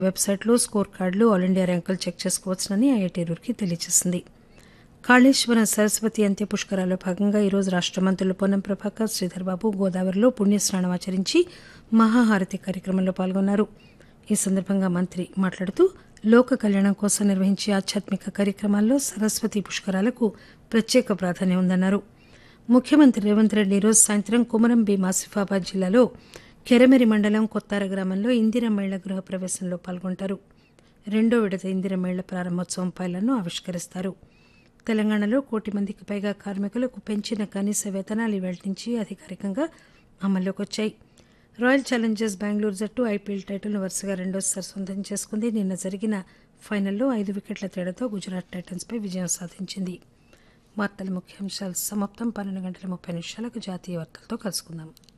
వెబ్సైట్లో స్కోర్ కార్డులు all India ర్యాంకులు చెక్ చేసుకోవచ్చునని ఐఐటీ రూర్కీ తెలియజేసింది కాళేశ్వరం సరస్వతి అంత్య పుష్కరాల్లో భాగంగా ఈరోజు రాష్ట మంత్రులు పొన్నం ప్రభాకర్ శ్రీధర్బాబు గోదావరిలో పుణ్యస్నానం ఆచరించి మహాహారతి కార్యక్రమంలో పాల్గొన్నారు ఈ సందర్భంగా మంత్రి మాట్లాడుతూ లోక కళ్యాణం కోసం నిర్వహించే ఆధ్యాత్మిక కార్యక్రమాల్లో సరస్వతి పుష్కరాలకు ప్రత్యేక ప్రాధాన్యం ఉందన్నారు ముఖ్యమంత్రి రేవంత్ రెడ్డి ఈరోజు సాయంత్రం కుమరం భీం ఆసిఫాబాద్ జిల్లాలో కెరమెరి మండలం కొత్తార గ్రామంలో ఇందిరమేళ్ల గృహ ప్రవేశంలో పాల్గొంటారు రెండో విడత ఇందిరమేళ్ల ప్రారంభోత్సవం పైలను ఆవిష్కరిస్తారు తెలంగాణలో కోటి మందికి పైగా కార్మికులకు పెంచిన కనీస వేతనాలు ఇవాళ నుంచి అధికారికంగా అమల్లోకి వచ్చాయి రాయల్ ఛాలెంజర్స్ బెంగళూరు జట్టు ఐపీఎల్ టైటిల్ను వరుసగా రెండోసారి సొంతం చేసుకుంది నిన్న జరిగిన ఫైనల్లో ఐదు వికెట్ల తేడాతో గుజరాత్ టైటన్స్పై విజయం సాధించింది వార్తల ముఖ్యాంశాలు సమాప్తం పన్నెండు గంటల ముప్పై నిమిషాలకు జాతీయ వార్తలతో కలుసుకుందాం